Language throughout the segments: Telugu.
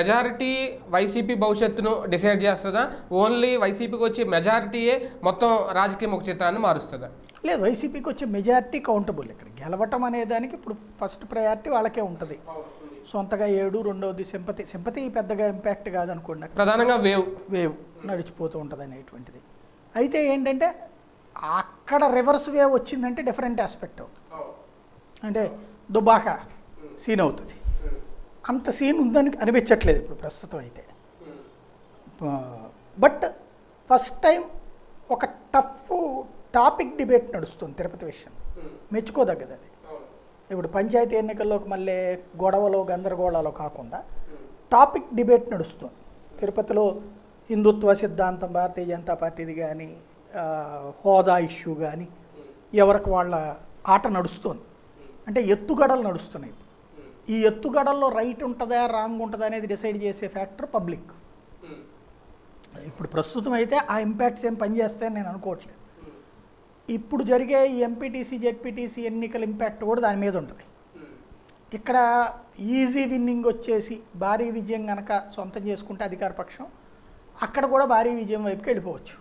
మెజారిటీ వైసీపీ భవిష్యత్తును డిసైడ్ చేస్తుందా ఓన్లీ వైసీపీకి వచ్చే మెజారిటీయే మొత్తం రాజకీయ ముఖ చిత్రాన్ని మారుస్తుందా లేదు వైసీపీకి వచ్చే మెజారిటీ కౌంటబుల్ ఇక్కడ గెలవటం అనే దానికి ఇప్పుడు ఫస్ట్ ప్రయారిటీ వాళ్ళకే ఉంటుంది సొంతగా ఏడు రెండవది సింపతి సింపతి పెద్దగా ఇంపాక్ట్ కాదనుకోండి ప్రధానంగా వేవ్ వేవ్ నడిచిపోతూ ఉంటుంది అనేటువంటిది అయితే ఏంటంటే అక్కడ రివర్స్ వేవ్ వచ్చిందంటే డిఫరెంట్ ఆస్పెక్ట్ అవుతుంది అంటే దుబాక సీన్ అవుతుంది అంత సీన్ ఉందని అనిపించట్లేదు ఇప్పుడు ప్రస్తుతం అయితే బట్ ఫస్ట్ టైం ఒక టఫ్ టాపిక్ డిబేట్ నడుస్తుంది తిరుపతి విషయం మెచ్చుకోదగ్గది అది ఇప్పుడు పంచాయతీ ఎన్నికల్లోకి మళ్ళీ గొడవలు గందరగోళాలు కాకుండా టాపిక్ డిబేట్ నడుస్తుంది తిరుపతిలో హిందుత్వ సిద్ధాంతం భారతీయ జనతా పార్టీది కానీ హోదా ఇష్యూ కానీ ఎవరికి వాళ్ళ ఆట నడుస్తుంది అంటే ఎత్తుగడలు నడుస్తున్నాయి ఇప్పుడు. ఈ ఎత్తుగడల్లో రైట్ ఉంటుందా రాంగ్ ఉంటుందా అనేది డిసైడ్ చేసే ఫ్యాక్టర్ పబ్లిక్ ఇప్పుడు ప్రస్తుతం అయితే ఆ ఇంపాక్ట్స్ ఏం పనిచేస్తాయని నేను అనుకోవట్లేదు ఇప్పుడు జరిగే ఈ ఎంపీటీసీ జెడ్పీటీసీ ఎన్నికల ఇంపాక్ట్ కూడా దాని మీద ఉంటుంది ఇక్కడ ఈజీ విన్నింగ్ వచ్చేసి భారీ విజయం కనుక సొంతం చేసుకుంటే అధికార పక్షం అక్కడ కూడా భారీ విజయం వైపుకి వెళ్ళిపోవచ్చు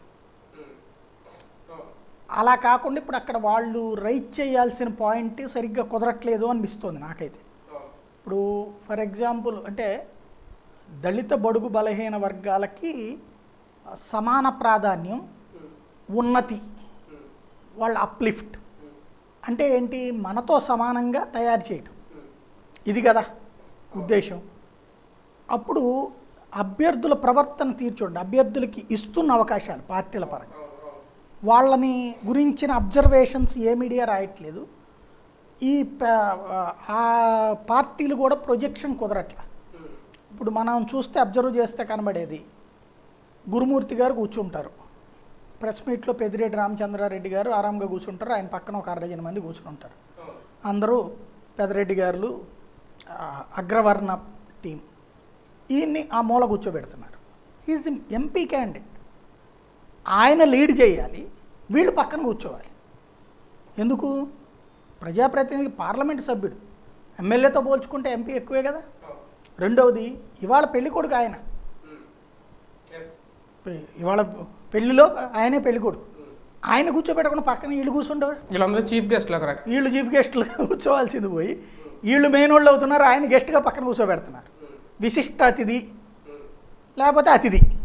అలా కాకుండా ఇప్పుడు అక్కడ వాళ్ళు రైట్ చేయాల్సిన పాయింట్ సరిగ్గా కుదరట్లేదు అనిపిస్తుంది నాకైతే ఇప్పుడు ఫర్ ఎగ్జాంపుల్ అంటే దళిత బడుగు బలహీన వర్గాలకి సమాన ప్రాధాన్యం ఉన్నతి వాళ్ళ అప్లిఫ్ట్ అంటే ఏంటి మనతో సమానంగా తయారు చేయటం ఇది కదా ఉద్దేశం అప్పుడు అభ్యర్థుల ప్రవర్తన తీర్చండి అభ్యర్థులకి ఇస్తున్న అవకాశాలు పార్టీల పరంగా వాళ్ళని గురించిన అబ్జర్వేషన్స్ ఏ మీడియా రాయట్లేదు ఈ ప- ఆ పార్టీలు కూడా ప్రొజెక్షన్ కుదరట్ల ఇప్పుడు మనం చూస్తే అబ్జర్వ్ చేస్తే కనబడేది గురుమూర్తి గారు కూర్చుంటారు ప్రెస్ మీట్లో పెద్దిరెడ్డి రామచంద్రారెడ్డి గారు ఆరాంగా కూర్చుంటారు ఆయన పక్కన ఒక అరడజన మంది కూర్చుంటారు అందరూ పెద్దరెడ్డి గారు ఆ, అగ్రవర్ణ టీం ఈయన్ని ఆ మూల కూర్చోబెడుతున్నారు ఈజ్ ఎంపీ క్యాండిడేట్ ఆయన లీడ్ చేయాలి వీళ్ళు పక్కన కూర్చోవాలి ఎందుకు ప్రజాప్రతినిధి పార్లమెంట్ సభ్యుడు ఎమ్మెల్యేతో పోల్చుకుంటే ఎంపీ ఎక్కువే కదా రెండవది ఇవాళ పెళ్లి కొడుకు ఆయన పె- ఇవాళ పెళ్లిలో ఆయనే పెళ్లి కొడుకు ఆయన కూర్చోబెట్టకుండా పక్కన వీళ్ళు కూర్చుంటాడు వీళ్ళందరూ చీఫ్ గెస్ట్లు ఒక రకం వీళ్ళు చీఫ్ గెస్టులు కూర్చోవాల్సింది పోయి వీళ్ళు మెయిన్ వాళ్ళు అవుతున్నారు ఆయన గెస్ట్గా పక్కన కూర్చోబెడుతున్నారు విశిష్ట అతిథి లేకపోతే అతిథి